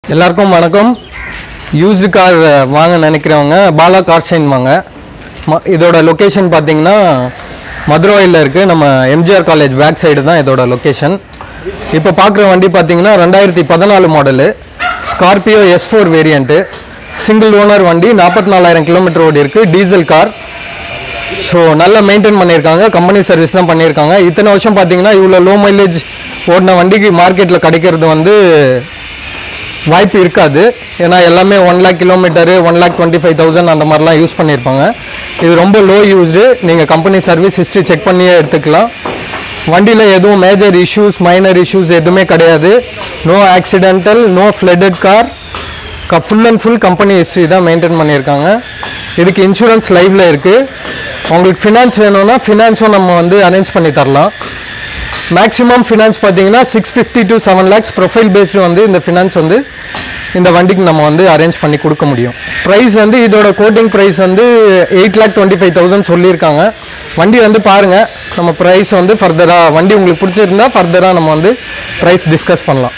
எல்லாருக்கும் வணக்கம் used car வாங்க நினைக்கிறவங்க பாலா கார் ஷைன் வாங்க ம- இதோட லொக்கேஷன் பார்த்தீங்கன்னா மதுரவாயில் இருக்குது நம்ம எம்ஜிஆர் காலேஜ் பேக் சைடு தான் இதோட லொக்கேஷன் இப்போ பார்க்குற வண்டி பார்த்தீங்கன்னா ரெண்டாயிரத்தி பதினாலு model Scorpio S four variant single owner வண்டி நாற்பத்தி நாலாயிரம் கிலோமீட்டர் ஓடி இருக்குது டீசல் கார் ஸோ நல்லா மெயின்டைன் பண்ணியிருக்காங்க கம்பெனி சர்வீஸ் தான் பண்ணியிருக்காங்க இத்தனை வருஷம் பார்த்தீங்கன்னா இவ்வளோ லோ மைலேஜ் ஓடின வண்டிக்கு மார்க்கெட்டில் கிடைக்கிறது வந்து வாய்ப்பு இருக்காது ஏன்னா எல்லாமே one lakh kilometre one lakh twenty five thousand அந்த மாதிரிலாம் யூஸ் பண்ணியிருப்பாங்க இது ரொம்ப லோ யூஸ்டு நீங்கள் கம்பெனி சர்வீஸ் ஹிஸ்ட்ரி செக் பண்ணியே எடுத்துக்கலாம் வண்டியில் எதுவும் மேஜர் இஷ்யூஸ் மைனர் இஷ்யூஸ் எதுவுமே கிடையாது no accidental no flooded car full and full company history தான் மெயின்டைன் பண்ணியிருக்காங்க இதுக்கு இன்சூரன்ஸ் லைவ்ல இருக்குது உங்களுக்கு ஃபினான்ஸ் வேணும்னா ஃபினான்ஸும் நம்ம வந்து அரேஞ்ச் பண்ணி தரலாம் மேக்ஸிமம் ஃபினான்ஸ் பார்த்தீங்கன்னா six fifty to seven lakhs profile based வந்து இந்த ஃபினான்ஸ் வந்து இந்த வண்டிக்கு நம்ம வந்து அரேஞ்ச் பண்ணி கொடுக்க முடியும் ப்ரைஸ் வந்து இதோட கோட்டிங் ப்ரைஸ் வந்து eight lakh twenty five thousand சொல்லியிருக்காங்க வண்டி வந்து பாருங்கள் நம்ம ப்ரைஸ் வந்து ஃபர்தராக வண்டி உங்களுக்கு பிடிச்சிருந்தா ஃபர்தராக நம்ம வந்து ப்ரைஸ் டிஸ்கஸ் பண்ணலாம்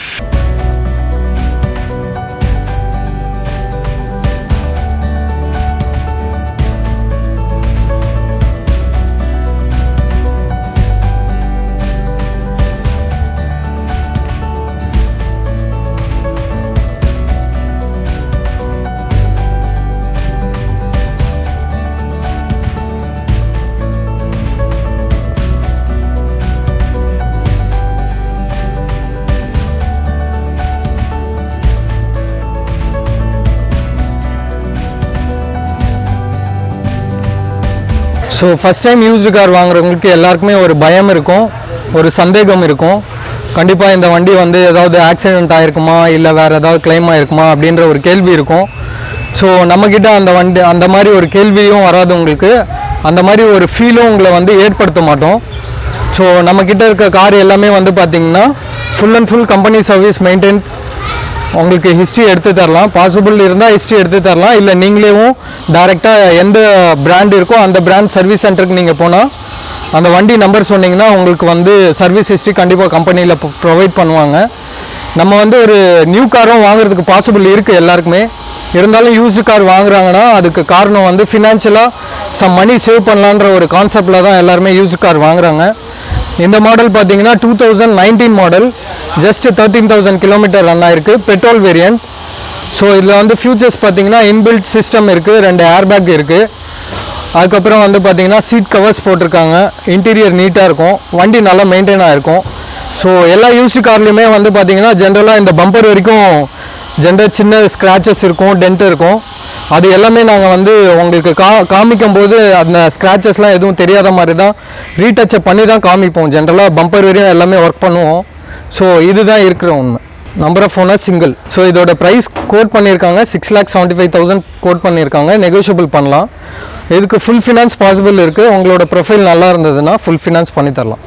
so first time used car வாங்குறவங்களுக்கு எல்லாருக்குமே ஒரு பயம் இருக்கும் ஒரு சந்தேகம் இருக்கும் கண்டிப்பாக இந்த வண்டி வந்து ஏதாவது ஆக்சிடென்ட் ஆயிருக்குமா இல்லை வேறு ஏதாவது claim ஆயிருக்குமா அப்படின்ற ஒரு கேள்வி இருக்கும் ஸோ நம்மக்கிட்ட அந்த வண்டி அந்த மாதிரி ஒரு கேள்வியும் வராது உங்களுக்கு அந்த மாதிரி ஒரு ஃபீலும் உங்களை வந்து ஏற்படுத்த மாட்டோம் ஸோ நம்மக்கிட்ட இருக்க கார் எல்லாமே வந்து பார்த்தீங்கன்னா full and full company service maintain உங்களுக்கு ஹிஸ்ட்ரி எடுத்து தரலாம் பாசிபிள் இருந்தால் ஹிஸ்ட்ரி எடுத்து தரலாம் இல்லை நீங்களேவும் டைரெக்டாக எந்த பிராண்ட் இருக்கோ அந்த பிராண்ட் சர்வீஸ் சென்டருக்கு நீங்கள் போனால் அந்த வண்டி நம்பர் சொன்னீங்கன்னா உங்களுக்கு வந்து சர்வீஸ் ஹிஸ்ட்ரி கண்டிப்பாக கம்பெனியில் ப்ரொவைட் பண்ணுவாங்க நம்ம வந்து ஒரு நியூ காரும் வாங்குறதுக்கு பாசிபிள் இருக்குது எல்லாருக்குமே இருந்தாலும் யூஸ்டு கார் வாங்குறாங்கன்னா அதுக்கு காரணம் வந்து ஃபினான்ஷியலாக சம் மணி சேவ் பண்ணலான்ற ஒரு கான்செப்டில் தான் எல்லாருமே யூஸ்டு கார் வாங்குறாங்க இந்த மாடல் பார்த்தீங்கன்னா two thousand nineteen model just thirteen thousand kilometre run ஆயிருக்கு பெட்ரோல் வேரியன்ட் ஸோ இதில் வந்து ஃபியூச்சர்ஸ் பார்த்தீங்கன்னா இன்பில்ட் சிஸ்டம் இருக்குது ரெண்டு ஏர்பேக் இருக்குது அதுக்கப்புறம் வந்து பார்த்தீங்கன்னா சீட் கவர்ஸ் போட்டிருக்காங்க இன்டீரியர் நீட்டாக இருக்கும் வண்டி நல்லா மெயின்டைனாக இருக்கும் ஸோ எல்லா யூஸ்டு கார்லேயுமே வந்து பார்த்தீங்கன்னா ஜென்ரலாக இந்த பம்பர் வரைக்கும் ஜென்ரல் சின்ன ஸ்க்ராச்சஸ் இருக்கும் டென்ட் இருக்கும் அது எல்லாமே நாங்கள் வந்து உங்களுக்கு கா காமிக்கும் போது அந்த ஸ்க்ராச்சஸ்லாம் எதுவும் தெரியாத மாதிரி தான் ரீடச்சப் பண்ணி தான் காமிப்போம் ஜென்ரலாக பம்பர் வரையும் எல்லாமே ஒர்க் பண்ணுவோம் ஸோ இதுதான் இருக்கிற உண்மை number of owner single so இதோட ப்ரைஸ் கோட் பண்ணியிருக்காங்க six lakh seventy five thousand quote பண்ணியிருக்காங்க நெகோஷியபிள் பண்ணலாம் இதுக்கு ஃபுல் ஃபினான்ஸ் பாசிபிள் இருக்குது உங்களோட ப்ரொஃபைல் நல்லா இருந்ததுன்னா ஃபுல் ஃபினான்ஸ் பண்ணி தரலாம்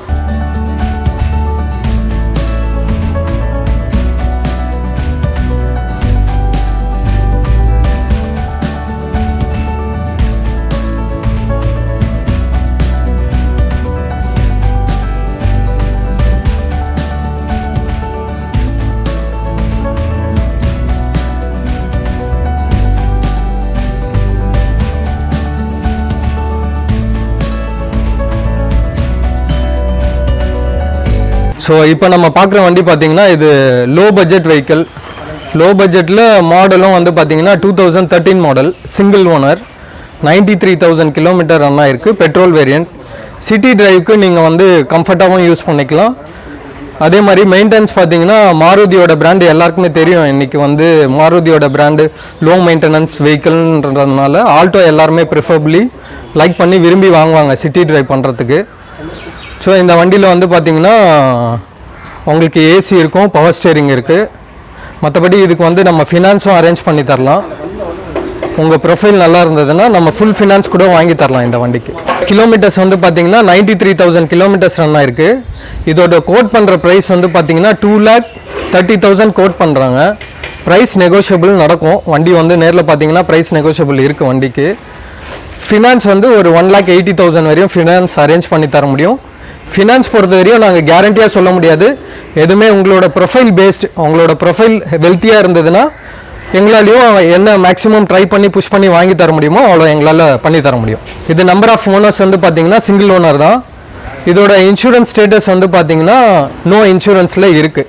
ஸோ இப்போ நம்ம பார்க்குற வண்டி பார்த்தீங்கன்னா இது லோ பட்ஜெட் வெஹிக்கிள் லோ பட்ஜெட்டில் மாடலும் வந்து பார்த்தீங்கன்னா two thousand thirteen model single owner ninety three thousand kilometre run ஆயிருக்கு பெட்ரோல் வேரியன்ட் சிட்டி டிரைவுக்கு நீங்கள் வந்து கம்ஃபர்ட்டாகவும் யூஸ் பண்ணிக்கலாம் அதே மாதிரி மெயின்டெனன்ஸ் பார்த்தீங்கன்னா மாருதியோட பிராண்டு எல்லாருக்குமே தெரியும் இன்றைக்கி வந்து மாருதியோட பிராண்டு லோ மெயின்டெனன்ஸ் வெஹிக்கிள்ன்றதுனால ஆல்டோ எல்லாருமே ப்ரிஃபரபிளி லைக் பண்ணி விரும்பி வாங்குவாங்க சிட்டி டிரைவ் பண்ணுறதுக்கு ஸோ இந்த வண்டியில் வந்து பார்த்தீங்கன்னா உங்களுக்கு ஏசி இருக்கும் பவர் ஸ்டேரிங் இருக்குது மற்றபடி இதுக்கு வந்து நம்ம ஃபினான்ஸும் அரேஞ்ச் பண்ணி தரலாம் உங்கள் ப்ரொஃபைல் நல்லா இருந்ததுன்னா நம்ம ஃபுல் ஃபினான்ஸ் கூட வாங்கி தரலாம் இந்த வண்டிக்கு கிலோமீட்டர்ஸ் வந்து பார்த்தீங்கன்னா ninety three thousand kilometres run ஆயிருக்கு இதோட கோட் பண்ணுற ப்ரைஸ் வந்து பார்த்தீங்கன்னா two lakh thirty thousand quote பண்ணுறாங்க ப்ரைஸ் நெகோஷியபிள் நடக்கும் வண்டி வந்து நேரில் பார்த்தீங்கன்னா ப்ரைஸ் நெகோஷியபிள் இருக்குது வண்டிக்கு ஃபினான்ஸ் வந்து ஒரு ஒன் லேக் எயிட்டி தௌசண்ட் வரையும் ஃபினான்ஸ் அரேஞ்ச் பண்ணி தர முடியும் ஃபினான்ஸ் பொறுத்த வரையும் நாங்கள் கேரண்டியாக சொல்ல முடியாது எதுவுமே உங்களோட ப்ரொஃபைல் பேஸ்ட் உங்களோட ப்ரொஃபைல் வெல்த்தியாக இருந்ததுன்னா எங்களாலையும் என்ன மேக்ஸிமம் ட்ரை பண்ணி புஷ் பண்ணி வாங்கி தர முடியுமோ அவ்வளோ எங்களால் பண்ணி தர முடியும் இது நம்பர் ஆஃப் ஓனர்ஸ் வந்து பார்த்தீங்கன்னா சிங்கிள் ஓனர் தான் இதோட இன்சூரன்ஸ் ஸ்டேட்டஸ் வந்து பார்த்தீங்கன்னா நோ இன்சூரன்ஸில் இருக்குது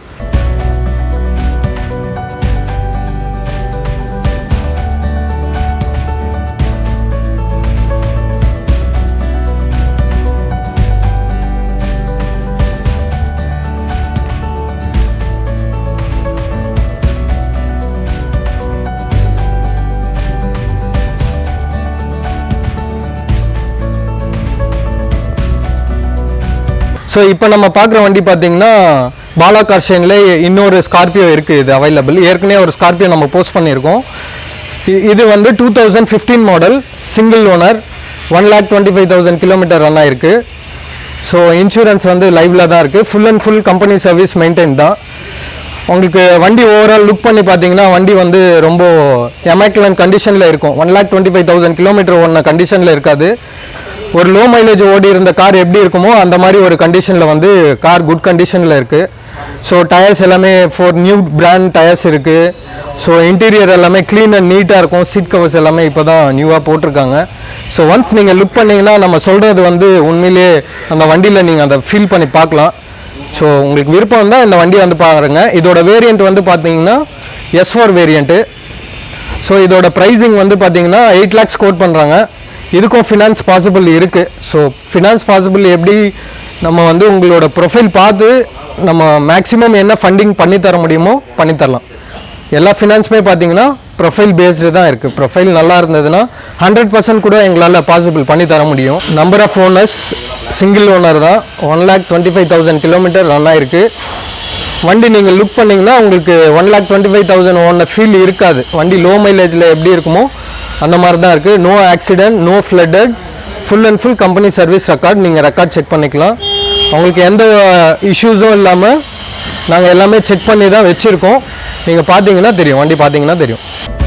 ஸோ இப்போ நம்ம பார்க்குற வண்டி பார்த்தீங்கன்னா பாலா கார்ஷனில் இன்னொரு ஸ்கார்பியோ இருக்குது இது அவைலபிள் ஏற்கனவே ஒரு ஸ்கார்பியோ நம்ம போஸ்ட் பண்ணியிருக்கோம் இ- இது வந்து two thousand fifteen model single owner one lakh twenty five thousand kilometre run ஆயிருக்கு ஸோ இன்சூரன்ஸ் வந்து லைவில் தான் இருக்குது full and full company service maintain தான் உங்களுக்கு வண்டி ஓவரால் லுக் பண்ணி பார்த்தீங்கன்னா வண்டி வந்து ரொம்ப எமேக்குலன் கண்டிஷனில் இருக்கும் one lakh twenty five thousand kilometre ஓடின கண்டிஷனில் இருக்காது ஒரு லோ மைலேஜ் ஓடி இருந்த கார் எப்படி இருக்குமோ அந்த மாதிரி ஒரு கண்டிஷனில் வந்து கார் குட் கண்டிஷனில் இருக்குது ஸோ டயர்ஸ் எல்லாமே ஃபோர் நியூ பிராண்ட் டயர்ஸ் இருக்குது ஸோ இன்டீரியர் எல்லாமே க்ளீன் அண்ட் நீட்டாக இருக்கும் சீட் கவர்ஸ் எல்லாமே இப்போ தான் நியூவாக போட்டிருக்காங்க ஸோ ஒன்ஸ் நீங்கள் லுக் பண்ணீங்கன்னா நம்ம சொல்கிறது வந்து உண்மையிலேயே அந்த வண்டியில் நீங்கள் அதை ஃபீல் பண்ணி பார்க்கலாம் ஸோ உங்களுக்கு விருப்பம் இருந்தால் இந்த வண்டி வந்து பாருங்க இதோட வேரியண்ட் வந்து பார்த்தீங்கன்னா எஸ் ஃபோர் வேரியண்ட்டு ஸோ இதோட ப்ரைஸிங் வந்து பார்த்தீங்கன்னா எயிட் லேக்ஸ் கோட் பண்ணுறாங்க இதுக்கும் ஃபினான்ஸ் பாசிபிள் இருக்குது ஸோ ஃபினான்ஸ் பாசிபிள் எப்படி நம்ம வந்து உங்களோட ப்ரொஃபைல் பார்த்து நம்ம மேக்ஸிமம் என்ன ஃபண்டிங் பண்ணி தர முடியுமோ பண்ணி தரலாம் எல்லா ஃபினான்ஸுமே பார்த்தீங்கன்னா ப்ரொஃபைல் பேஸ்டு தான் இருக்குது ப்ரொஃபைல் நல்லா இருந்ததுன்னா ஹண்ட்ரட் பர்சன்ட் கூட எங்களால் பாசிபிள் பண்ணி தர முடியும் number of owners single owner தான் one lakh twenty five thousand kilometre run ஆயிருக்கு வண்டி நீங்கள் லுக் பண்ணீங்கன்னா உங்களுக்கு one lakh twenty five thousand ஒன்ன ஃபீல் இருக்காது வண்டி லோ மைலேஜில் எப்படி இருக்குமோ அந்த மாதிரி தான் இருக்குது no accident no flooded full and full company service record நீங்கள் ரெக்கார்ட் செக் பண்ணிக்கலாம் உங்களுக்கு எந்த இஷ்யூஸும் இல்லாமல் நாங்கள் எல்லாமே செக் பண்ணி தான் வச்சுருக்கோம் நீங்கள் பார்த்தீங்கன்னா தெரியும் வண்டி பார்த்தீங்கன்னா தெரியும்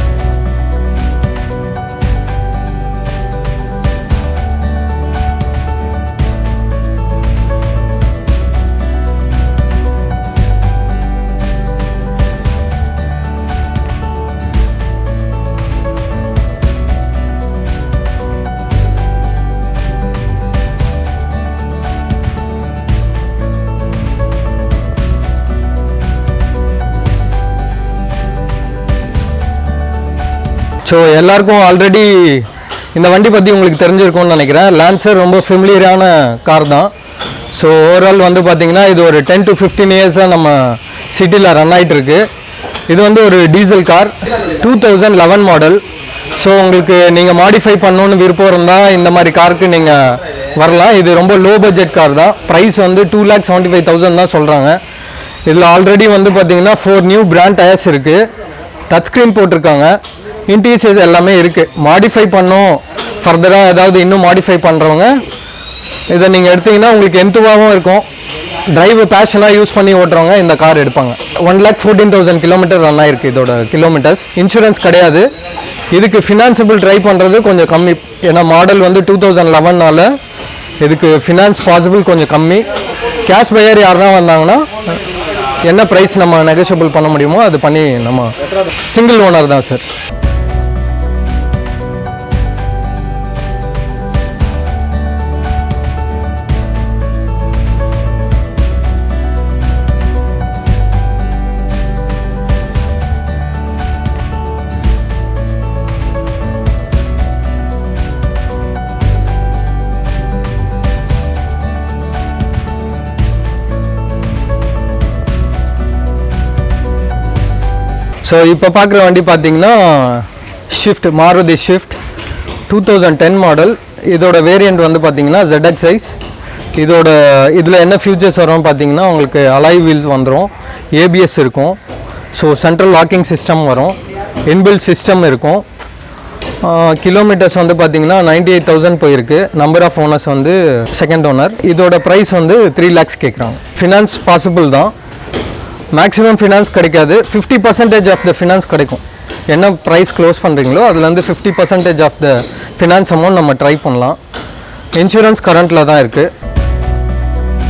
ஸோ எல்லாருக்கும் ஆல்ரெடி இந்த வண்டி பற்றி உங்களுக்கு தெரிஞ்சிருக்கும்னு நினைக்கிறேன் லான்சர் ரொம்ப ஃபெமிலியரான கார் தான் ஸோ ஓவரால் வந்து பார்த்தீங்கன்னா இது ஒரு டென் டு ஃபிஃப்டீன் இயர்ஸாக நம்ம சிட்டியில் ரன் ஆயிட்டு இருக்கு இது வந்து ஒரு diesel car two thousand eleven model so உங்களுக்கு நீங்கள் மாடிஃபை பண்ணணும்னு விருப்பம் இருந்தால் இந்த மாதிரி காருக்கு நீங்கள் வரலாம் இது ரொம்ப லோ பட்ஜெட் கார் தான் ப்ரைஸ் வந்து two lakh seventy five thousand தான் சொல்கிறாங்க இதில் ஆல்ரெடி வந்து பார்த்தீங்கன்னா ஃபோர் நியூ பிராண்ட் டயர்ஸ் இருக்குது டச் ஸ்க்ரீன் போட்டிருக்காங்க இன்டீரியர்ஸ் எல்லாமே இருக்குது மாடிஃபை பண்ணோம் ஃபர்தராக ஏதாவது இன்னும் மாடிஃபை பண்ணுறவங்க இதை நீங்கள் எடுத்தீங்கன்னா உங்களுக்கு எந்துவாகவும் இருக்கும் டிரைவ் பேஷனாக யூஸ் பண்ணி ஓட்டுறவங்க இந்த கார் எடுப்பாங்க one lakh fourteen thousand kilometre run ஆயிருக்கு இதோட கிலோமீட்டர்ஸ் இன்சூரன்ஸ் கிடையாது இதுக்கு ஃபினான்சிபிள் ட்ரை பண்ணுறது கொஞ்சம் கம்மி ஏன்னா மாடல் வந்து டூ தௌசண்ட் லெவன்னால இதுக்கு ஃபினான்ஸ் பாசிபிள் கொஞ்சம் கம்மி கேஷ் பையர் யாருன்னா வந்தாங்கன்னா என்ன ப்ரைஸ் நம்ம நெகோஷியபிள் பண்ண முடியுமோ அது பண்ணி நம்ம சிங்கிள் ஓனர் தான் சார் ஸோ இப்போ பார்க்குற வண்டி பார்த்தீங்கன்னா Swift Maruti Swift two thousand ten model இதோட வேரியண்ட் வந்து பார்த்தீங்கன்னா ZX சைஸ் இதோட இதில் என்ன ஃபியூச்சர்ஸ் வரும் பார்த்தீங்கன்னா உங்களுக்கு அலாய் வீல் வந்துடும் ஏபிஎஸ் இருக்கும் ஸோ சென்ட்ரல் லாக்கிங் சிஸ்டம் வரும் இன்பில் சிஸ்டம் இருக்கும் கிலோமீட்டர்ஸ் வந்து பார்த்தீங்கன்னா நைன்டி எயிட் தௌசண்ட் போயிருக்கு நம்பர் ஆஃப் ஓனர்ஸ் வந்து செகண்ட் ஓனர் இதோட ப்ரைஸ் வந்து த்ரீ லேக்ஸ் கேட்குறாங்க ஃபினான்ஸ் பாசிபிள் தான் மேக்ஸிமம் ஃபினான்ஸ் கிடைக்காது fifty percentage of the finance கிடைக்கும் என்ன ப்ரைஸ் க்ளோஸ் பண்ணுறீங்களோ அதுலேருந்து fifty percentage of the finance amount நம்ம ட்ரை பண்ணலாம் இன்சூரன்ஸ் கரண்ட்டில் தான் இருக்குது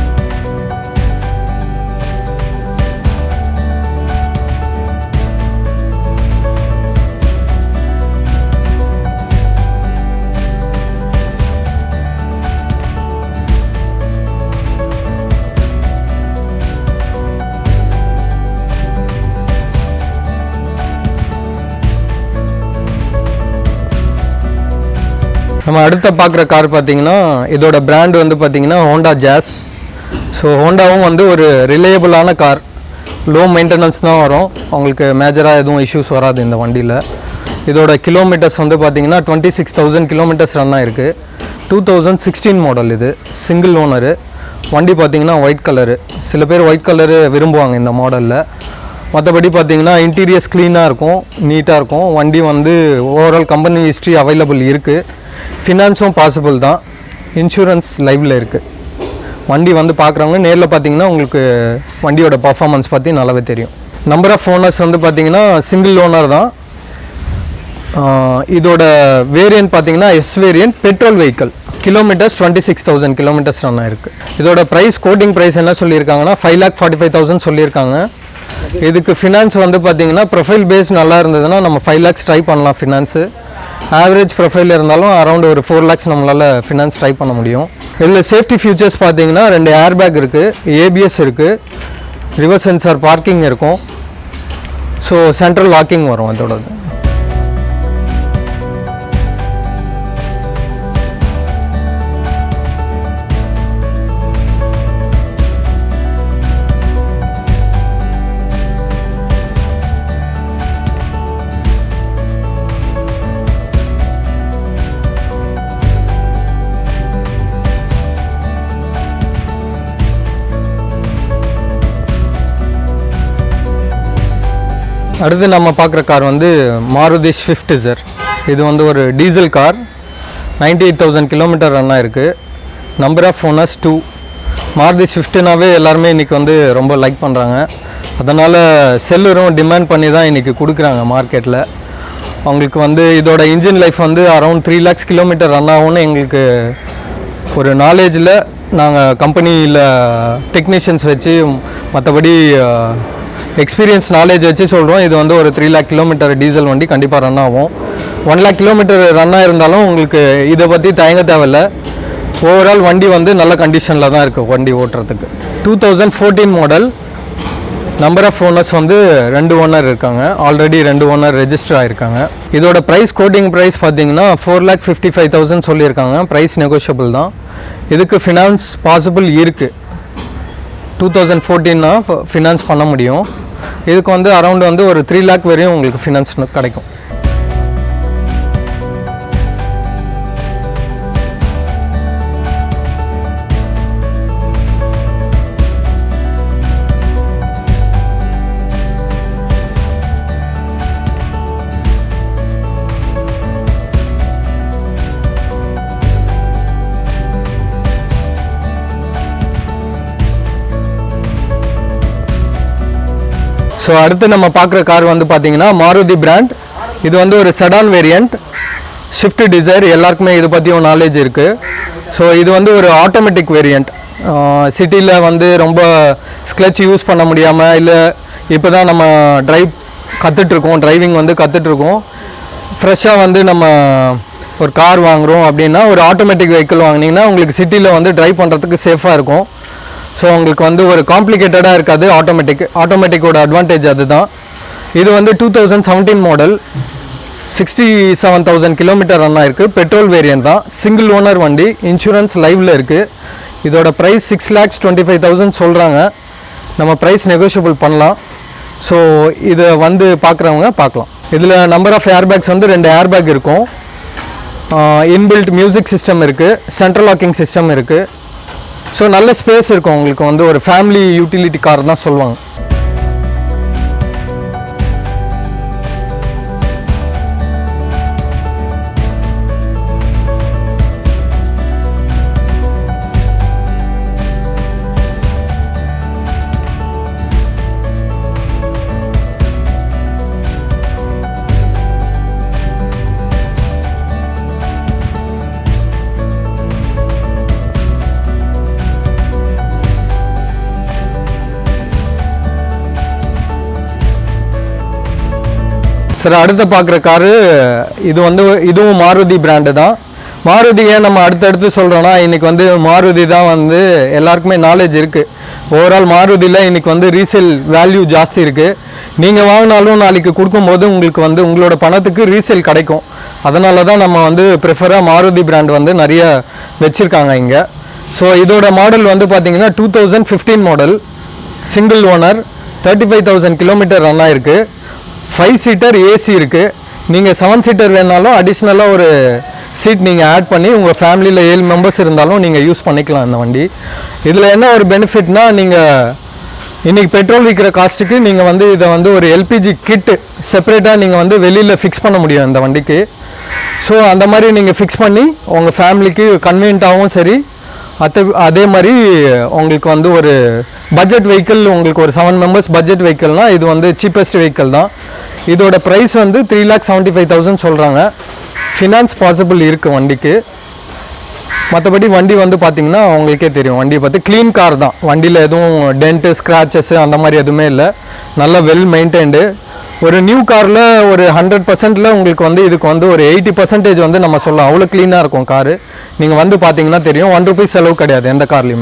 நம்ம அடுத்த பார்க்குற கார் பார்த்தீங்கன்னா இதோட பிராண்ட் வந்து பார்த்தீங்கன்னா ஹோண்டா ஜாஸ் ஸோ ஹோண்டாவும் வந்து ஒரு ரிலையபிளான கார் லோ மெயின்டெனன்ஸ் தான் வரும் உங்களுக்கு மேஜராக எதுவும் இஷ்யூஸ் வராது இந்த வண்டியில் இதோட கிலோமீட்டர்ஸ் வந்து பார்த்தீங்கன்னா twenty six thousand kilometres run ஆயிருக்கு டூ தௌசண்ட் சிக்ஸ்டீன் மாடல் இது சிங்கிள் ஓனரு வண்டி பார்த்தீங்கன்னா ஒயிட் கலரு சில பேர் ஒயிட் கலரு விரும்புவாங்க இந்த மாடலில் மற்றபடி பார்த்தீங்கன்னா இன்டீரியர்ஸ் க்ளீனாக இருக்கும் நீட்டாக இருக்கும் வண்டி வந்து ஓவரால் கம்பெனி ஹிஸ்ட்ரி அவைலபிள் இருக்குது ஃபினான்ஸும் பாசிபிள் தான் இன்சூரன்ஸ் லைவில் இருக்குது வண்டி வந்து பார்க்குறவங்க நேரில் பார்த்தீங்கன்னா உங்களுக்கு வண்டியோட பர்ஃபார்மன்ஸ் பற்றி நல்லாவே தெரியும் நம்பர் ஆஃப் ஓனர்ஸ் வந்து பார்த்தீங்கன்னா சிங்கிள் ஓனர் தான் ஆஹ் இதோட வேரியன்ட் பார்த்தீங்கன்னா S variant petrol vehicle kilometres twenty six thousand kilometres run ஆயிருக்கு இதோட ப்ரைஸ் கோட்டிங் ப்ரைஸ் என்ன சொல்லியிருக்காங்கன்னா five lakh forty five thousand சொல்லியிருக்காங்க இதுக்கு ஃபினான்ஸ் வந்து பார்த்தீங்கன்னா ப்ரொஃபைல் பேஸ் நல்லா இருந்ததுன்னா நம்ம ஃபைவ் லேக்ஸ் ட்ரை பண்ணலாம் ஃபினான்ஸு ஆவரேஜ் ப்ரொஃபைல் இருந்தாலும் அரௌண்ட் ஒரு ஃபோர் லேக்ஸ் நம்மளால் ஃபினான்ஸ் ட்ரை பண்ண முடியும் இதில் சேஃப்டி ஃபியூச்சர்ஸ் பார்த்தீங்கன்னா ரெண்டு ஏர் பேக் இருக்குது ஏபிஎஸ் இருக்குது ரிவர்ஸ் சென்சார் பார்க்கிங் இருக்கும் ஸோ சென்ட்ரல் லாக்கிங் வரும் அதோடது அடுத்து நம்ம பார்க்குற கார் வந்து மாருதி ஸ்விஃப்ட் சார் இது வந்து ஒரு diesel car ninety eight thousand kilometre run ஆயிருக்கு number of owners two Maruti ஸ்விஃப்ட்னாவே எல்லாருமே இன்றைக்கி வந்து ரொம்ப லைக் பண்ணுறாங்க அதனால் செல்லரும் டிமாண்ட் பண்ணி தான் இன்றைக்கி கொடுக்குறாங்க மார்க்கெட்டில் அவங்களுக்கு வந்து இதோட இன்ஜின் லைஃப் வந்து around three lakhs kilometre run ஆகும்னு எங்களுக்கு ஒரு நாலேஜில் நாங்கள் கம்பெனியில் டெக்னீஷியன்ஸ் வச்சு மற்றபடி எக்ஸ்பீரியன்ஸ் நாலேஜ் வச்சு சொல்கிறோம் இது வந்து ஒரு த்ரீ லேக் கிலோமீட்டர் டீசல் வண்டி கண்டிப்பாக ரன் ஆகும் ஒன் லேக் கிலோமீட்டர் ரன் ஆயிருந்தாலும் உங்களுக்கு இதை பற்றி தயங்க தேவையில்ல ஓவரால் வண்டி வந்து நல்ல கண்டிஷனில் தான் இருக்குது வண்டி ஓட்டுறதுக்கு two thousand fourteen model number of owners வந்து ரெண்டு ஓனர் இருக்காங்க ஆல்ரெடி ரெண்டு ஓனர் ரெஜிஸ்டர் ஆயிருக்காங்க இதோட ப்ரைஸ் கோட்டிங் ப்ரைஸ் பார்த்தீங்கன்னா four lakh fifty five thousand சொல்லியிருக்காங்க ப்ரைஸ் நெகோஷியபிள் தான் இதுக்கு ஃபினான்ஸ் பாசிபிள் இருக்குது டூ தௌசண்ட் ஃபோர்டீன்னா ஃபினான்ஸ் பண்ண முடியும் இதுக்கு வந்து அரௌண்ட் வந்து ஒரு த்ரீ லேக் வரையும் உங்களுக்கு ஃபினான்ஸ் கிடைக்கும் ஸோ அடுத்து நம்ம பார்க்குற கார் வந்து பார்த்தீங்கன்னா மாருதி பிராண்ட் இது வந்து ஒரு செடான் வேரியண்ட் ஷிஃப்ட் டிசைர் எல்லாருக்குமே இதை பற்றியும் நாலேஜ் இருக்குது ஸோ இது வந்து ஒரு ஆட்டோமேட்டிக் வேரியண்ட் சிட்டியில் வந்து ரொம்ப ஸ்க்ளச் யூஸ் பண்ண முடியாமல் இல்லை இப்போ தான் நம்ம ட்ரைவ் கற்றுட்ருக்கோம் டிரைவிங் வந்து கற்றுட்ருக்கோம் ஃப்ரெஷ்ஷாக வந்து நம்ம ஒரு கார் வாங்குகிறோம் அப்படின்னா ஒரு ஆட்டோமேட்டிக் வெஹிக்கிள் வாங்கினீங்கன்னா உங்களுக்கு சிட்டியில் வந்து டிரைவ் பண்ணுறதுக்கு சேஃபாக இருக்கும் ஸோ உங்களுக்கு வந்து ஒரு காம்ப்ளிகேட்டடாக இருக்காது ஆட்டோமேட்டிக் ஆட்டோமேட்டிக்கோட அட்வான்டேஜ் அதுதான் இது வந்து two thousand seventeen model sixty seven thousand kilometre run ஆயிருக்கு பெட்ரோல் வேரியன்ட் தான் சிங்கிள் ஓனர் வண்டி இன்சூரன்ஸ் லைவில் இருக்குது இதோட price six lakhs twenty five thousand சொல்கிறாங்க நம்ம ப்ரைஸ் நெகோஷியபிள் பண்ணலாம் ஸோ இதை வந்து பார்க்குறவங்க பார்க்கலாம் இதில் நம்பர் ஆஃப் ஏர்பேக்ஸ் வந்து ரெண்டு ஏர்பேக் இருக்கும் இன்பில்ட் மியூசிக் சிஸ்டம் இருக்குது சென்ட்ரல் லாக்கிங் சிஸ்டம் இருக்குது ஸோ நல்ல ஸ்பேஸ் இருக்கும் உங்களுக்கு வந்து ஒரு ஃபேமிலி யூட்டிலிட்டி கார் தான் சொல்லுவாங்க சரி அடுத்து பார்க்குற காரு இது வந்து இதுவும் மாருதி பிராண்டு தான் மாருதி ஏன் நம்ம அடுத்தடுத்து சொல்கிறோன்னா இன்றைக்கி வந்து மாருதி தான் வந்து எல்லாருக்குமே நாலேஜ் இருக்குது ஓவரால் மாருதியில் இன்றைக்கி வந்து ரீசேல் வேல்யூ ஜாஸ்தி இருக்குது நீங்கள் வாங்கினாலும் நாளைக்கு கொடுக்கும்போது உங்களுக்கு வந்து உங்களோட பணத்துக்கு ரீசேல் கிடைக்கும் அதனால தான் நம்ம வந்து ப்ரிஃபராக மாருதி பிராண்ட் வந்து நிறைய வச்சுருக்காங்க இங்கே ஸோ இதோட மாடல் வந்து பார்த்தீங்கன்னா two thousand fifteen model single owner thirty five thousand kilometre run ஆயிருக்கு ஃபைவ் சீட்டர் ஏசி இருக்குது நீங்கள் செவன் சீட்டர் வேணாலும் அடிஷ்னலாக ஒரு சீட் நீங்கள் ஆட் பண்ணி உங்கள் ஃபேமிலியில் ஏழு மெம்பர்ஸ் இருந்தாலும் நீங்கள் யூஸ் பண்ணிக்கலாம் இந்த வண்டி இதில் என்ன ஒரு பெனிஃபிட்னா நீங்கள் இன்றைக்கி பெட்ரோல் விற்கிற காஸ்ட்டுக்கு நீங்கள் வந்து இதை வந்து ஒரு எல்பிஜி கிட்டு செப்பரேட்டாக நீங்கள் வந்து வெளியில் ஃபிக்ஸ் பண்ண முடியும் இந்த வண்டிக்கு ஸோ அந்த மாதிரி நீங்கள் ஃபிக்ஸ் பண்ணி உங்கள் ஃபேமிலிக்கு கன்வீனியண்ட்டாகவும் சரி அதே அதே மாதிரி உங்களுக்கு வந்து ஒரு பட்ஜெட் வெஹிக்கிள் உங்களுக்கு ஒரு செவன் மெம்பர்ஸ் பட்ஜெட் வெஹிக்கிள்னால் இது வந்து சீப்பஸ்ட் வெஹிக்கிள் தான் இதோட ப்ரைஸ் வந்து three lakh seventy five thousand சொல்கிறாங்க ஃபினான்ஸ் பாசிபிள் இருக்குது வண்டிக்கு மற்றபடி வண்டி வந்து பார்த்தீங்கன்னா உங்களுக்கே தெரியும் வண்டியை பார்த்து க்ளீன் கார் தான் வண்டியில் எதுவும் டென்ட்டு ஸ்க்ராச்சஸ் அந்த மாதிரி எதுவுமே இல்லை நல்ல வெல் மெயின்டைன்டு ஒரு நியூ காரில் ஒரு ஹண்ட்ரட் பர்சன்டில் உங்களுக்கு வந்து இதுக்கு வந்து ஒரு எயிட்டி பர்சன்டேஜ் வந்து நம்ம சொல்லலாம் அவ்வளோ க்ளீனாக இருக்கும் காரு நீங்கள் வந்து பார்த்தீங்கன்னா தெரியும் ஒன் ருபீஸ் செலவு கிடையாது எந்த கார்லேயுமே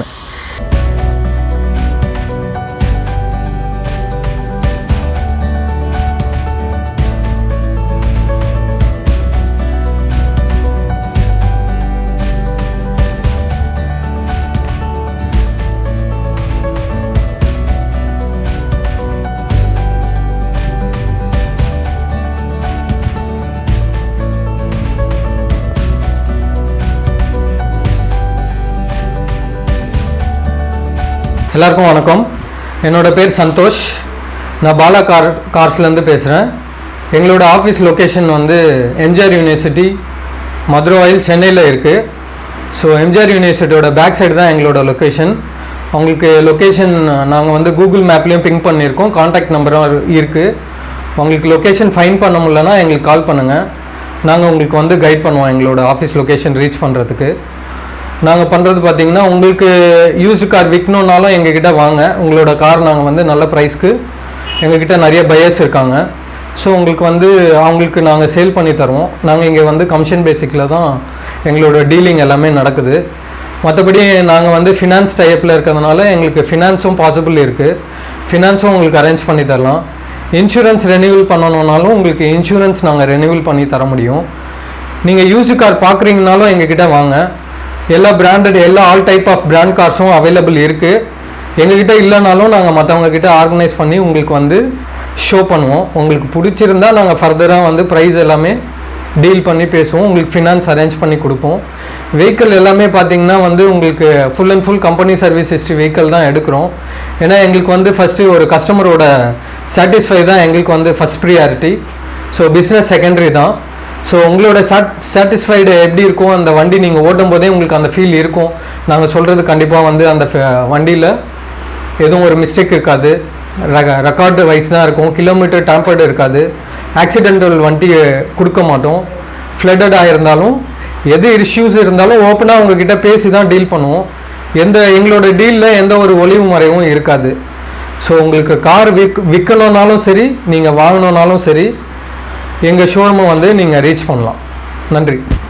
எல்லாருக்கும் வணக்கம் என்னோட பேர் சந்தோஷ் நான் பாலா கார் கார்ஸ்லேருந்து பேசுகிறேன் எங்களோட ஆஃபீஸ் லொக்கேஷன் வந்து எம்ஜிஆர் யூனிவர்சிட்டி மதுரவாயில் சென்னையில் இருக்குது ஸோ எம்ஜிஆர் யூனிவர்சிட்டியோட பேக் சைடு தான் எங்களோட லொக்கேஷன் உங்களுக்கு லொக்கேஷன் நாங்கள் வந்து கூகுள் மேப்லேயும் பிங்க் பண்ணியிருக்கோம் காண்டாக்ட் நம்பரும் இருக்குது உங்களுக்கு லொக்கேஷன் ஃபைன் பண்ண முடியலன்னா எங்களுக்கு கால் பண்ணுங்கள் நாங்கள் உங்களுக்கு வந்து கைட் பண்ணுவோம் எங்களோட ஆஃபீஸ் லொக்கேஷன் ரீச் பண்ணுறதுக்கு நாங்கள் பண்ணுறது பார்த்தீங்கன்னா உங்களுக்கு யூஸ்டு கார் விற்கணுன்னாலும் எங்ககிட்ட வாங்க உங்களோட கார் நாங்கள் வந்து நல்ல ப்ரைஸ்க்கு எங்ககிட்ட நிறைய பையர்ஸ் இருக்காங்க ஸோ உங்களுக்கு வந்து அவங்களுக்கு நாங்கள் சேல் பண்ணி தருவோம் நாங்கள் இங்கே வந்து கமிஷன் பேசிக்கில் தான் எங்களோட டீலிங் எல்லாமே நடக்குது மற்றபடி நாங்கள் வந்து ஃபினான்ஸ் டைப்பில் இருக்கிறதுனால எங்களுக்கு ஃபினான்ஸும் பாசிபிள் இருக்குது ஃபினான்ஸும் உங்களுக்கு அரேஞ்ச் பண்ணி தரலாம் இன்சூரன்ஸ் ரெனியூவல் பண்ணணுன்னாலும் உங்களுக்கு இன்சூரன்ஸ் நாங்கள் ரெனியூவல் பண்ணி தர முடியும் நீங்கள் யூஸ்டு கார் பார்க்குறீங்கனாலும் எங்ககிட்ட வாங்க எல்லா பிராண்டட் எல்லா ஆல் டைப் ஆஃப் பிராண்ட் கார்ஸும் அவைலபிள் இருக்குது எங்ககிட்ட இல்லைனாலும் நாங்கள் மற்றவங்க கிட்ட ஆர்கனைஸ் பண்ணி உங்களுக்கு வந்து ஷோ பண்ணுவோம் உங்களுக்கு பிடிச்சிருந்தா நாங்கள் ஃபர்தராக வந்து ப்ரைஸ் எல்லாமே டீல் பண்ணி பேசுவோம் உங்களுக்கு ஃபினான்ஸ் அரேஞ்ச் பண்ணி கொடுப்போம் வெஹிக்கிள் எல்லாமே பார்த்தீங்கன்னா வந்து உங்களுக்கு full and full company service history vehicle தான் எடுக்கிறோம் ஏன்னா எங்களுக்கு வந்து ஃபஸ்ட்டு ஒரு கஸ்டமரோட சாட்டிஸ்ஃபை தான் எங்களுக்கு வந்து first priority so business secondary தான் ஸோ உங்களோட சாட் சாட்டிஸ்ஃபைடு எப்படி இருக்கும் அந்த வண்டி நீங்கள் ஓட்டும் போதே உங்களுக்கு அந்த ஃபீல் இருக்கும் நாங்கள் சொல்கிறது கண்டிப்பாக வந்து அந்த வண்டியில் எதுவும் ஒரு மிஸ்டேக் இருக்காது ரெக்கார்டு வைஸ் தான் இருக்கும் கிலோமீட்டர் டேம்பர்டு இருக்காது ஆக்சிடென்டல் வண்டி கொடுக்க மாட்டோம் ஃப்ளட்டட் ஆகிருந்தாலும் எது இஷ்யூஸ் இருந்தாலும் ஓப்பனாக உங்ககிட்ட பேசி தான் டீல் பண்ணுவோம் எந்த எங்களோட டீலில் எந்த ஒரு ஒளிவு மறைவும் இருக்காது ஸோ உங்களுக்கு கார் விக் விற்கணுன்னாலும் சரி நீங்கள் வாங்கணுன்னாலும் சரி எங்கள் ஷோரூமை வந்து நீங்கள் ரீச் பண்ணலாம் நன்றி